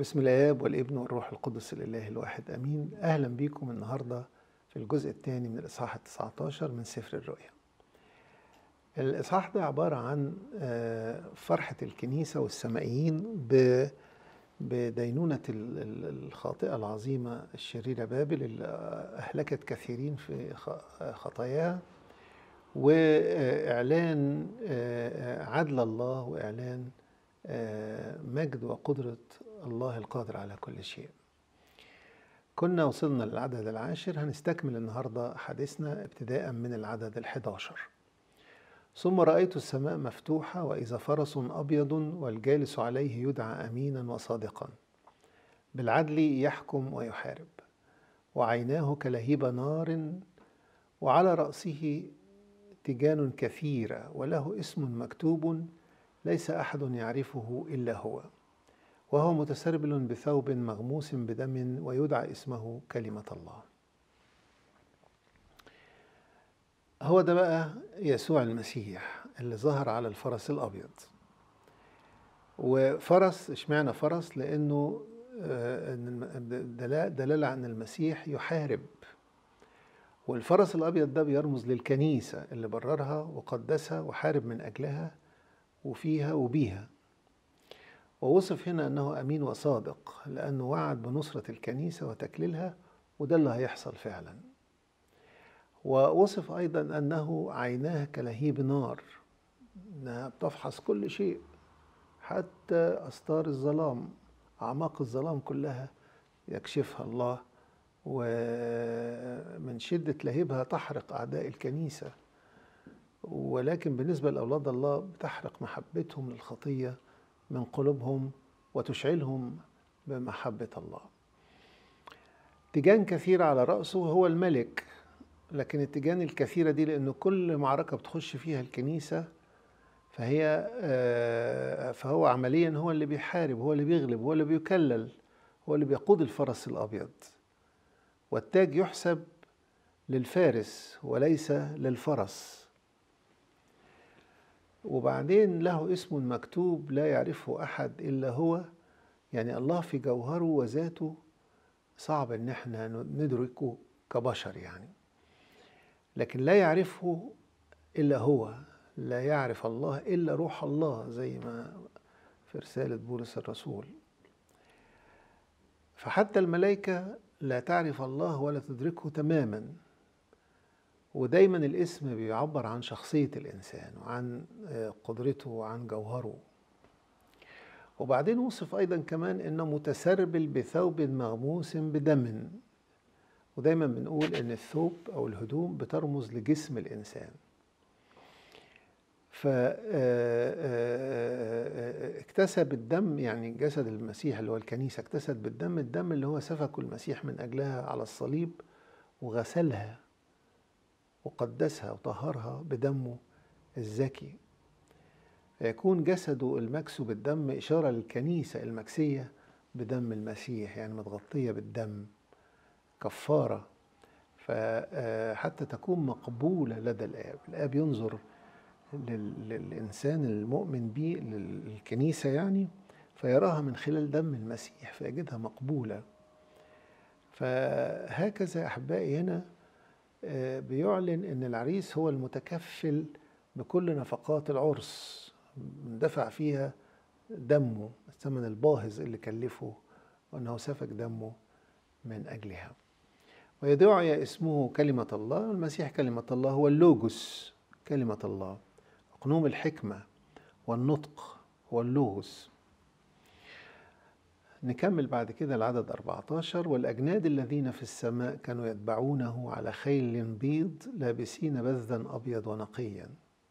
بسم الآب والابن والروح القدس الإله الواحد أمين أهلا بكم النهاردة في الجزء الثاني من الإصحاح التسعة عشر من سفر الرؤيا الإصحاح ده عبارة عن فرحة الكنيسة والسمائيين بدينونة الخاطئة العظيمة الشريرة بابل اللي أهلكت كثيرين في خطاياها وإعلان عدل الله وإعلان مجد وقدرة الله القادر على كل شيء كنا وصلنا للعدد العاشر هنستكمل النهاردة حديثنا ابتداء من العدد الحداشر ثم رأيت السماء مفتوحة وإذا فرس أبيض والجالس عليه يدعى أمينا وصادقا بالعدل يحكم ويحارب وعيناه كلهيب نار وعلى رأسه تيجان كثيرة وله اسم مكتوب ليس أحد يعرفه إلا هو وهو متسربل بثوب مغموس بدم ويدعى اسمه كلمة الله هو ده بقى يسوع المسيح اللي ظهر على الفرس الأبيض وفرس اشمعنى فرس لأنه دلالة عن المسيح يحارب والفرس الأبيض ده بيرمز للكنيسة اللي بررها وقدسها وحارب من أجلها وفيها وبيها ووصف هنا أنه أمين وصادق لأنه وعد بنصرة الكنيسة وتكليلها وده اللي هيحصل فعلا ووصف أيضا أنه عيناه كلهيب نار أنها بتفحص كل شيء حتى أستار الظلام أعماق الظلام كلها يكشفها الله ومن شدة لهيبها تحرق أعداء الكنيسة ولكن بالنسبة لأولاد الله بتحرق محبتهم للخطية من قلوبهم وتشعلهم بمحبة الله تيجان كثيرة على رأسه هو الملك لكن التيجان الكثيرة دي لأنه كل معركة بتخش فيها الكنيسة فهي فهو عمليا هو اللي بيحارب هو اللي بيغلب هو اللي بيكلل هو اللي بيقود الفرس الأبيض والتاج يحسب للفارس وليس للفرس وبعدين له اسم مكتوب لا يعرفه احد الا هو يعني الله في جوهره وذاته صعب ان احنا ندركه كبشر يعني لكن لا يعرفه الا هو لا يعرف الله الا روح الله زي ما في رساله بولس الرسول فحتى الملائكه لا تعرف الله ولا تدركه تماما ودايما الاسم بيعبر عن شخصية الإنسان وعن قدرته وعن جوهره وبعدين وصف أيضا كمان أنه متسربل بثوب مغموس بدم ودايما بنقول أن الثوب أو الهدوم بترمز لجسم الإنسان فاكتسب الدم يعني جسد المسيح اللي هو الكنيسة اكتسب بالدم الدم اللي هو سفكه المسيح من أجلها على الصليب وغسلها وقدسها وطهرها بدمه الزكي فيكون جسده المكسو بالدم إشارة للكنيسة المكسية بدم المسيح يعني متغطية بالدم كفارة فحتى تكون مقبولة لدى الآب الآب ينظر للإنسان المؤمن به للكنيسة يعني فيراها من خلال دم المسيح فيجدها مقبولة فهكذا أحبائي هنا بيعلن ان العريس هو المتكفل بكل نفقات العرس دفع فيها دمه الثمن الباهظ اللي كلفه وانه سفك دمه من اجلها ويدعي اسمه كلمة الله المسيح كلمة الله هو اللوجوس كلمة الله أقنوم الحكمة والنطق هو اللوغوس نكمل بعد كده العدد 14 والأجناد الذين في السماء كانوا يتبعونه على خيل بيض لابسين بذا أبيض ونقيا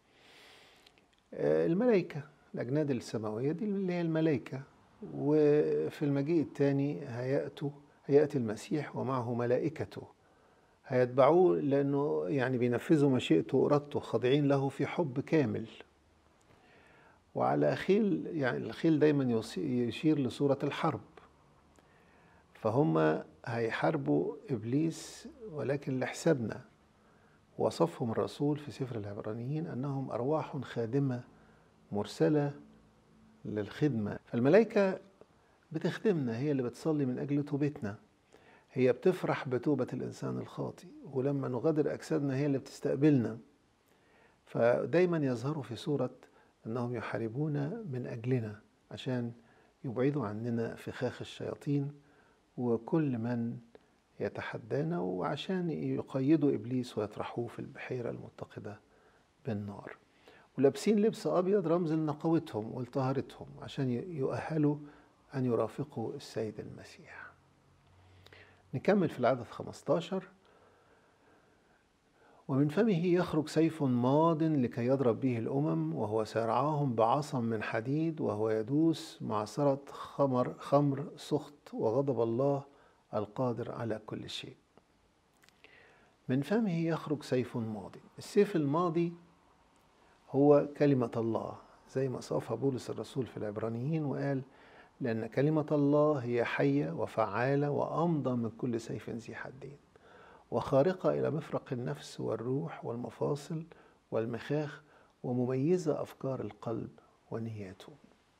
الملائكة الأجناد السماوية دي اللي هي الملائكة وفي المجيء الثاني هيأتوا هيأتي المسيح ومعه ملائكته هيتبعوه لأنه يعني بينفذوا مشيئته وإرادته خاضعين له في حب كامل وعلى خيل يعني الخيل دايما يشير لصورة الحرب فهم هيحاربوا إبليس ولكن لحسابنا وصفهم الرسول في سفر العبرانيين أنهم أرواح خادمة مرسلة للخدمة فالملائكة بتخدمنا هي اللي بتصلي من أجل توبتنا هي بتفرح بتوبة الإنسان الخاطئ ولما نغادر أجسادنا هي اللي بتستقبلنا فدايما يظهروا في صورة أنهم يحاربون من أجلنا عشان يبعدوا عننا فخاخ الشياطين وكل من يتحدانا وعشان يقيدوا إبليس ويطرحوه في البحيرة المتقدة بالنار ولابسين لبس أبيض رمز لنقاوتهم ولطهارتهم عشان يؤهلوا أن يرافقوا السيد المسيح نكمل في العدد 15 ومن فمه يخرج سيف ماض لكي يضرب به الأمم وهو سيرعاهم بعصا من حديد وهو يدوس معصرة خمر خمر سخط وغضب الله القادر على كل شيء من فمه يخرج سيف ماضي السيف الماضي هو كلمة الله زي ما صافها بولس الرسول في العبرانيين وقال لأن كلمة الله هي حية وفعالة وأمضى من كل سيف ذي حدين وخارقة إلى مفرق النفس والروح والمفاصل والمخاخ ومميزة أفكار القلب ونياته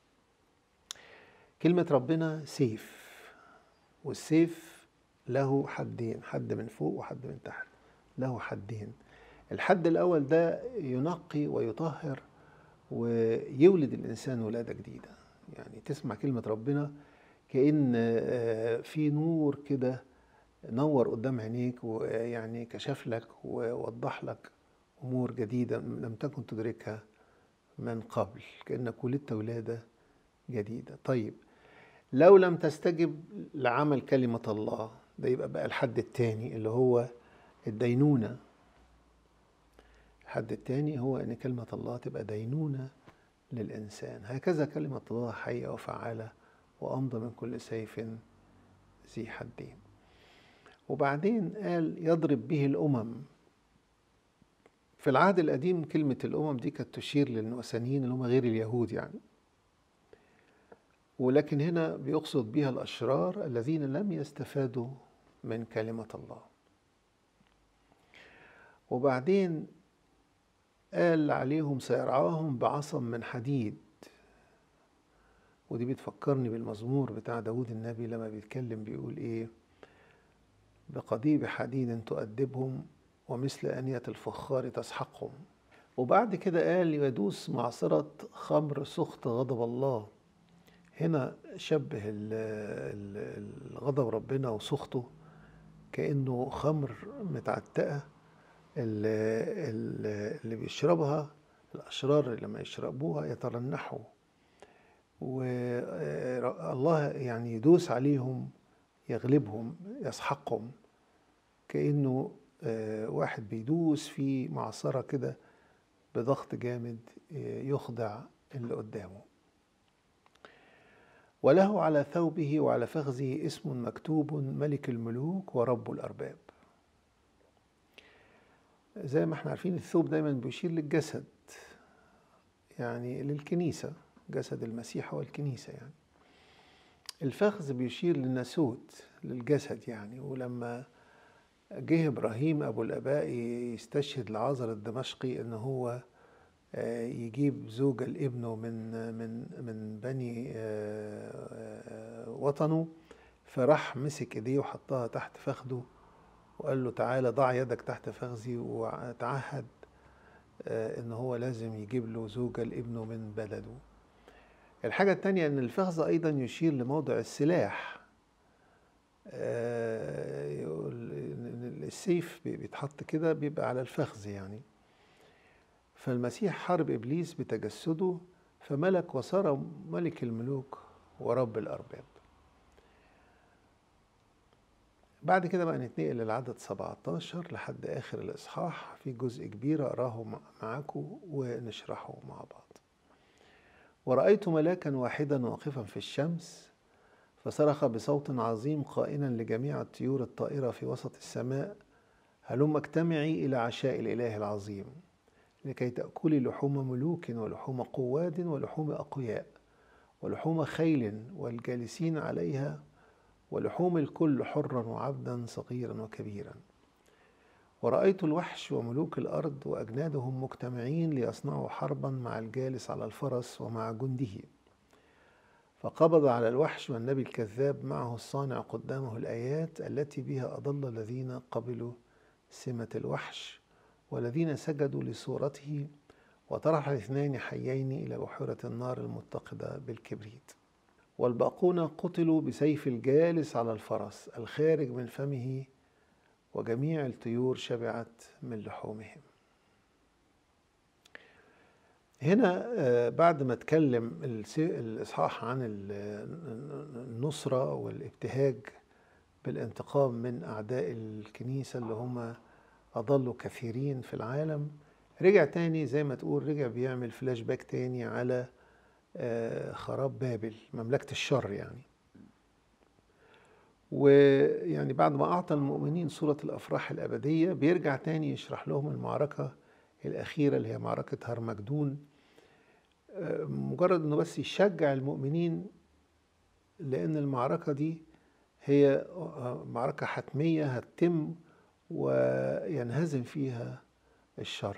كلمة ربنا سيف والسيف له حدين حد من فوق وحد من تحت له حدين الحد الأول ده ينقي ويطهر ويولد الإنسان ولادة جديدة يعني تسمع كلمة ربنا كأن في نور كده نور قدام عينيك ويعني كشف لك ووضح لك أمور جديدة لم تكن تدركها من قبل كأنك ولدت ولادة جديدة طيب لو لم تستجب لعمل كلمة الله ده يبقى بقى الحد الثاني اللي هو الدينونة الحد الثاني هو أن كلمة الله تبقى دينونة للإنسان هكذا كلمة الله حية وفعالة وأمضى من كل سيف ذي حدين وبعدين قال يضرب به الأمم في العهد القديم كلمة الأمم دي كانت تشير للوثنيين اللي هم غير اليهود يعني ولكن هنا بيقصد بها الأشرار الذين لم يستفادوا من كلمة الله وبعدين قال عليهم سيرعاهم بعصا من حديد ودي بتفكرني بالمزمور بتاع داود النبي لما بيتكلم بيقول ايه بقضيب حديد تؤدبهم ومثل أنية الفخار تسحقهم وبعد كده قال يدوس معصرة خمر سخط غضب الله هنا شبه الغضب ربنا وسخطه كأنه خمر متعتقة اللي بيشربها الأشرار لما يشربوها يترنحوا والله يعني يدوس عليهم يغلبهم يسحقهم كأنه واحد بيدوس في معصرة كده بضغط جامد يخضع اللي قدامه وله على ثوبه وعلى فخذه اسم مكتوب ملك الملوك ورب الأرباب زي ما احنا عارفين الثوب دايما بيشير للجسد يعني للكنيسة جسد المسيح هو الكنيسة يعني الفخذ بيشير للناسوت للجسد يعني ولما جه ابراهيم ابو الاباء يستشهد لعازر الدمشقي ان هو يجيب زوجة لابنه من من من بني وطنه فراح مسك ايديه وحطها تحت فخده وقال له تعالى ضع يدك تحت فخذي وتعهد ان هو لازم يجيب له زوجة لابنه من بلده الحاجة التانية ان الفخذ ايضا يشير لموضع السلاح السيف بيتحط كده بيبقى على الفخذ يعني فالمسيح حارب ابليس بتجسده فملك وصار ملك الملوك ورب الارباب بعد كده بقى نتنقل للعدد 17 لحد اخر الاصحاح في جزء كبير اقراه معاكم ونشرحه مع بعض ورأيت ملاكا واحدا واقفا في الشمس فصرخ بصوت عظيم قائلا لجميع الطيور الطائرة في وسط السماء هلم اجتمعي إلى عشاء الإله العظيم لكي تأكلي لحوم ملوك ولحوم قواد ولحوم أقوياء ولحوم خيل والجالسين عليها ولحوم الكل حرا وعبدا صغيرا وكبيرا ورأيت الوحش وملوك الأرض فقبض على الوحش والنبي الكذاب معه الصانع قدامه الآيات التي بها أضل الذين قبلوا سمة الوحش والذين سجدوا لصورته وطرح الاثنين حيين إلى بحيرة النار المتقدة بالكبريت والباقون قتلوا بسيف الجالس على الفرس الخارج من فمه وجميع الطيور شبعت من لحومهم هنا آه، بعد ما اتكلم الاصحاح عن النصره والابتهاج بالانتقام من اعداء الكنيسه اللي هم اضلوا كثيرين في العالم رجع تاني زي ما تقول رجع بيعمل فلاش باك تاني على آه، خراب بابل مملكه الشر يعني ويعني بعد ما أعطى المؤمنين صورة الأفراح الأبدية بيرجع تاني يشرح لهم المعركة الأخيرة اللي هي معركة هرمجدون مجرد انه بس يشجع المؤمنين لان المعركه دي هي معركه حتميه هتتم وينهزم فيها الشر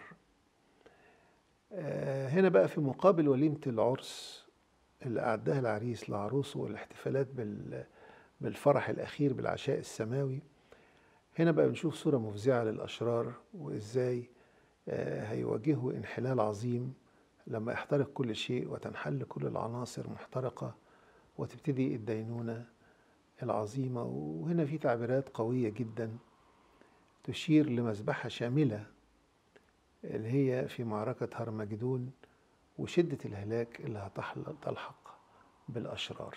هنا بقى في مقابل وليمه العرس اللي اعدها العريس لعروسه والاحتفالات بالفرح الاخير بالعشاء السماوي هنا بقى بنشوف صوره مفزعه للاشرار وازاي هيواجهوا انحلال عظيم لما يحترق كل شيء وتنحل كل العناصر محترقة وتبتدي الدينونة العظيمة وهنا في تعبيرات قوية جدا تشير لمذبحة شاملة اللي هي في معركة هرمجدون وشدة الهلاك اللي هتلحق بالأشرار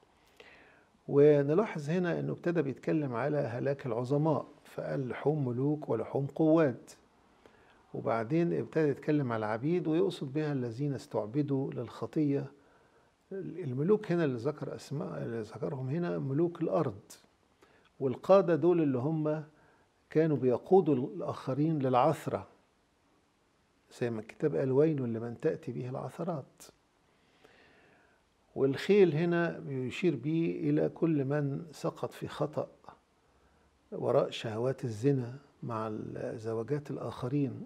ونلاحظ هنا أنه ابتدى بيتكلم على هلاك العظماء فقال لحوم ملوك ولحوم قوات وبعدين ابتدى يتكلم على العبيد ويقصد بها الذين استعبدوا للخطية الملوك هنا اللي ذكر أسماء اللي ذكرهم هنا ملوك الأرض والقادة دول اللي هم كانوا بيقودوا الآخرين للعثرة زي ما الكتاب قال وين لمن تأتي به العثرات والخيل هنا بيشير به إلى كل من سقط في خطأ وراء شهوات الزنا مع زوجات الآخرين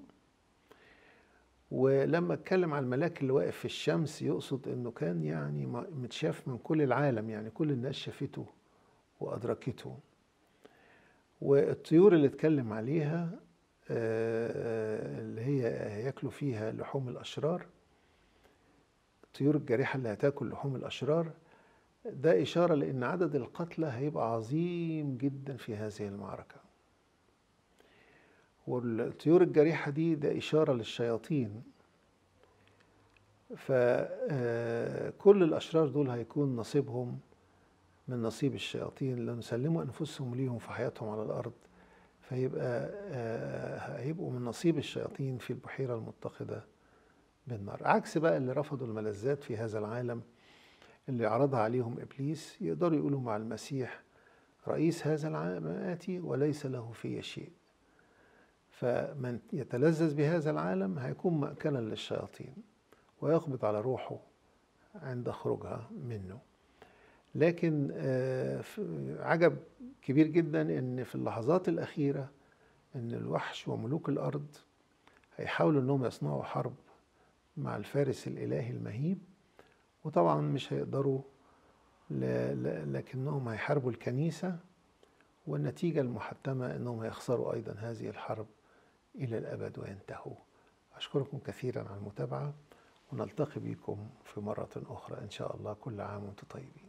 ولما اتكلم على الملاك اللي واقف في الشمس يقصد انه كان يعني متشاف من كل العالم يعني كل الناس شافته وادركته والطيور اللي اتكلم عليها آه، اللي هي هياكلوا فيها لحوم الاشرار الطيور الجارحه اللي هتاكل لحوم الاشرار ده اشاره لان عدد القتلى هيبقى عظيم جدا في هذه المعركه والطيور الجريحة دي ده إشارة للشياطين فكل آه، الأشرار دول هيكون نصيبهم من نصيب الشياطين لأن سلموا أنفسهم ليهم في حياتهم على الأرض فيبقى آه، هيبقوا من نصيب الشياطين في البحيرة المتقدة بالنار عكس بقى اللي رفضوا الملذات في هذا العالم اللي عرضها عليهم إبليس يقدروا يقولوا مع المسيح رئيس هذا العالم آتي وليس له في شيء فمن يتلذذ بهذا العالم هيكون مأكلا للشياطين ويقبض على روحه عند خروجها منه لكن آه، عجب كبير جدا ان في اللحظات الاخيره ان الوحش وملوك الارض هيحاولوا انهم يصنعوا حرب مع الفارس الالهي المهيب وطبعا مش هيقدروا لكنهم هيحاربوا الكنيسه والنتيجه المحتمه انهم هيخسروا ايضا هذه الحرب إلى الأبد وينتهوا أشكركم كثيرا على المتابعة ونلتقي بكم في مرة أخرى إن شاء الله كل عام وأنتم طيبين